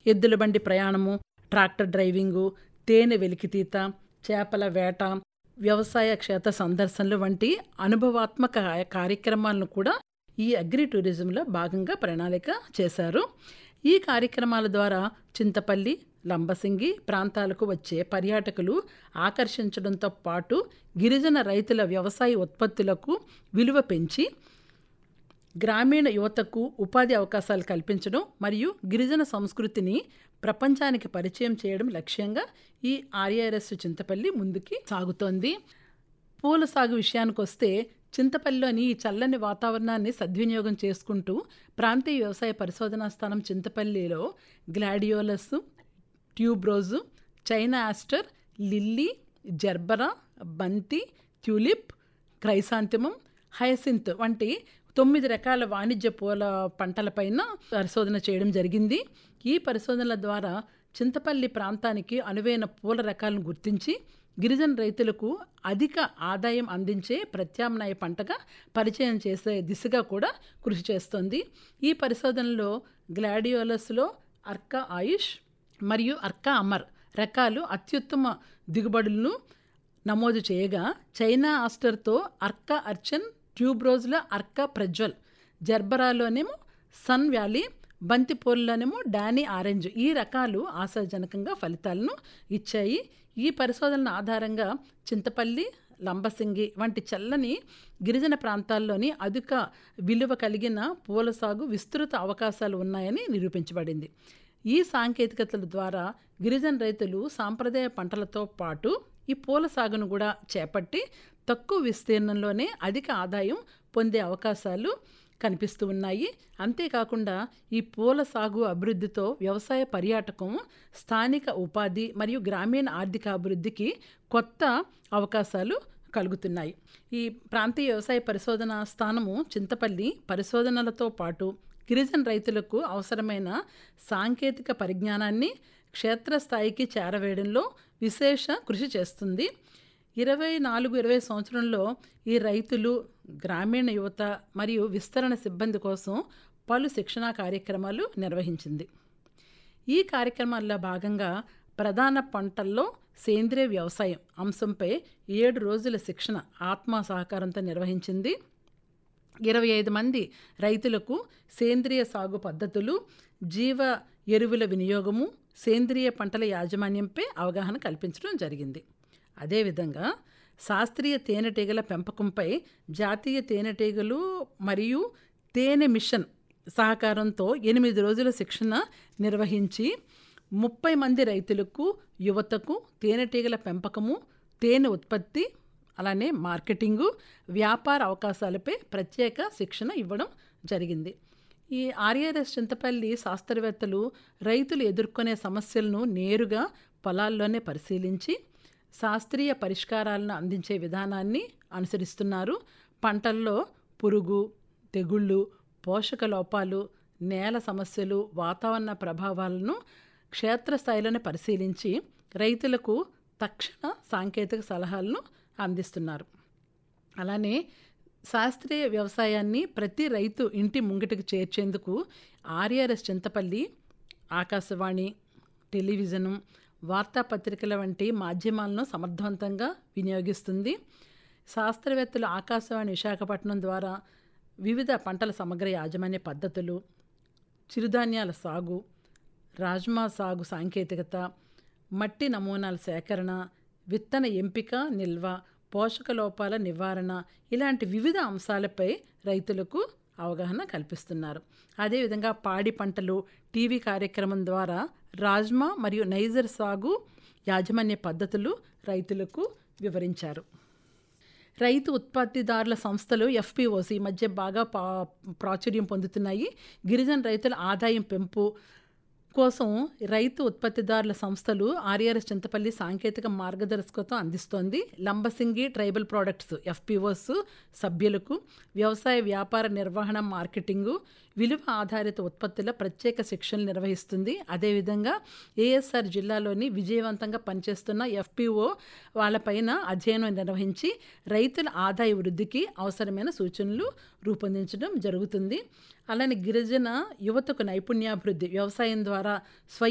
ఎద్దుల బండి ప్రయాణము ట్రాక్టర్ డ్రైవింగు తేనె వెలికితీత చేపల వేట వ్యవసాయ క్షేత్ర సందర్శనలు వంటి అనుభవాత్మక కార్యక్రమాలను కూడా ఈ అగ్రి టూరిజంలో భాగంగా ప్రణాళిక చేశారు ఈ కార్యక్రమాల ద్వారా చింతపల్లి లంబసింగి ప్రాంతాలకు వచ్చే పర్యాటకులు ఆకర్షించడంతో పాటు గిరిజన రైతుల వ్యవసాయ ఉత్పత్తులకు విలువ పెంచి గ్రామీణ యువతకు ఉపాధి అవకాశాలు కల్పించడం మరియు గిరిజన సంస్కృతిని ప్రపంచానికి పరిచయం చేయడం లక్ష్యంగా ఈ ఆర్ఆర్ఎస్ చింతపల్లి ముందుకి సాగుతోంది పూల సాగు విషయానికి వస్తే చింతపల్లిలోని ఈ చల్లని వాతావరణాన్ని సద్వినియోగం చేసుకుంటూ ప్రాంతీయ వ్యవసాయ పరిశోధనా స్థానం చింతపల్లిలో gladiolus tuberose China aster lily gerbera బంతి ట్యూలిప్ క్రైసాంతిమం హయసింత్ వంటి తొమ్మిది రకాల వాణిజ్య పూల పంటలపైన పరిశోధన చేయడం జరిగింది ఈ పరిశోధనల ద్వారా చింతపల్లి ప్రాంతానికి అనువైన పూల రకాలను గుర్తించి గిరిజన రైతులకు అధిక ఆదాయం అందించే ప్రత్యామ్నాయ పంటగా పరిచయం చేసే దిశగా కూడా కృషి చేస్తోంది ఈ పరిశోధనలో గ్లాడియోలస్లో అర్కా ఆయుష్ మరియు అర్కా అమర్ రకాలు అత్యుత్తమ దిగుబడులను నమోదు చేయగా చైనా ఆస్టర్తో అర్కా అర్చన్ ట్యూబ్రోజ్ల అర్కా ప్రజ్వల్ జర్బరాలోనేమో సన్ వ్యాలీ బంతిపూర్లోనేమో డానీ ఆరెంజ్ ఈ రకాలు ఆశాజనకంగా ఫలితాలను ఇచ్చాయి ఈ పరిశోధనల ఆధారంగా చింతపల్లి లంబసింగి వంటి చల్లని గిరిజన ప్రాంతాల్లోని అధిక విలువ కలిగిన పూల సాగు విస్తృత అవకాశాలు ఉన్నాయని నిరూపించబడింది ఈ సాంకేతికతల ద్వారా గిరిజన రైతులు సాంప్రదాయ పంటలతో పాటు ఈ పూల సాగును కూడా చేపట్టి తక్కువ విస్తీర్ణంలోనే అధిక ఆదాయం పొందే అవకాశాలు కనిపిస్తూ ఉన్నాయి అంతేకాకుండా ఈ పూల సాగు అభివృద్ధితో వ్యవసాయ పర్యాటకం స్థానిక ఉపాధి మరియు గ్రామీణ ఆర్థిక అభివృద్ధికి కొత్త అవకాశాలు కలుగుతున్నాయి ఈ ప్రాంతీయ వ్యవసాయ పరిశోధన స్థానము చింతపల్లి పరిశోధనలతో పాటు గిరిజన రైతులకు అవసరమైన సాంకేతిక పరిజ్ఞానాన్ని క్షేత్రస్థాయికి చేరవేయడంలో విశేష కృషి చేస్తుంది ఇరవై నాలుగు ఇరవై సంవత్సరంలో ఈ రైతులు గ్రామీణ యువత మరియు విస్తరణ సిబ్బంది కోసం పలు శిక్షణా కార్యక్రమాలు నిర్వహించింది ఈ కార్యక్రమాల్లో భాగంగా ప్రధాన పంటల్లో సేంద్రియ వ్యవసాయం అంశంపై ఏడు రోజుల శిక్షణ ఆత్మ సహకారంతో నిర్వహించింది ఇరవై ఐదు మంది రైతులకు సేంద్రియ సాగు పద్ధతులు జీవ ఎరువుల వినియోగము సేంద్రియ పంటల యాజమాన్యంపై అవగాహన కల్పించడం జరిగింది అదేవిధంగా శాస్త్రీయ తేనెటీగల పెంపకంపై జాతీయ తేనెటీగలు మరియు తేనె మిషన్ సహకారంతో ఎనిమిది రోజుల శిక్షణ నిర్వహించి ముప్పై మంది రైతులకు యువతకు తేనెటీగల పెంపకము తేనె ఉత్పత్తి అలానే మార్కెటింగు వ్యాపార అవకాశాలపై ప్రత్యేక శిక్షణ ఇవ్వడం జరిగింది ఈ ఆర్ఆర్ఎస్ చింతపల్లి శాస్త్రవేత్తలు రైతులు ఎదుర్కొనే సమస్యలను నేరుగా పొలాల్లోనే పరిశీలించి శాస్త్రీయ పరిష్కారాలను అందించే విధానాన్ని అనుసరిస్తున్నారు పంటల్లో పురుగు తెగుళ్ళు పోషక లోపాలు నేల సమస్యలు వాతావరణ ప్రభావాలను క్షేత్రస్థాయిలోనే పరిశీలించి రైతులకు తక్షణ సాంకేతిక సలహాలను అందిస్తున్నారు అలానే శాస్త్రీయ వ్యవసాయాన్ని ప్రతి రైతు ఇంటి ముంగిటికి చేర్చేందుకు ఆర్ఆర్ఎస్ చింతపల్లి ఆకాశవాణి టెలివిజను వార్తాపత్రికల వంటి మాధ్యమాలను సమర్థవంతంగా వినియోగిస్తుంది శాస్త్రవేత్తలు ఆకాశవాణి విశాఖపట్నం ద్వారా వివిధ పంటల సమగ్ర యాజమాన్య పద్ధతులు చిరుధాన్యాల సాగు రాజ్మా సాగు సాంకేతికత మట్టి నమూనాల సేకరణ విత్తన ఎంపిక నిల్వ పోషక లోపాల నివారణ ఇలాంటి వివిధ అంశాలపై రైతులకు అవగాహన కల్పిస్తున్నారు అదేవిధంగా పాడి పంటలు టీవీ కార్యక్రమం ద్వారా రాజ్మా మరియు నైజర్ సాగు యాజమాన్య పద్ధతులు రైతులకు వివరించారు రైతు ఉత్పత్తిదారుల సంస్థలు ఎఫ్పిఓసి మధ్య బాగా పా ప్రాచుర్యం పొందుతున్నాయి గిరిజన రైతుల ఆదాయం పెంపు కోసం రైతు ఉత్పత్తిదారుల సంస్థలు ఆర్ఆర్ఎస్ చింతపల్లి సాంకేతిక మార్గదర్శకత్వం అందిస్తోంది లంబసింగి ట్రైబల్ ప్రోడక్ట్స్ ఎఫ్పిఓస్ సభ్యులకు వ్యవసాయ వ్యాపార నిర్వహణ మార్కెటింగు విలువ ఆధారిత ఉత్పత్తుల ప్రత్యేక శిక్షణలు నిర్వహిస్తుంది అదేవిధంగా ఏఎస్ఆర్ జిల్లాలోని విజయవంతంగా పనిచేస్తున్న ఎఫ్పిఓ వాళ్ళపైన అధ్యయనం నిర్వహించి రైతుల ఆదాయ వృద్ధికి అవసరమైన సూచనలు రూపొందించడం జరుగుతుంది అలానే గిరిజన యువతకు నైపుణ్యాభివృద్ధి వ్యవసాయం ద్వారా స్వయం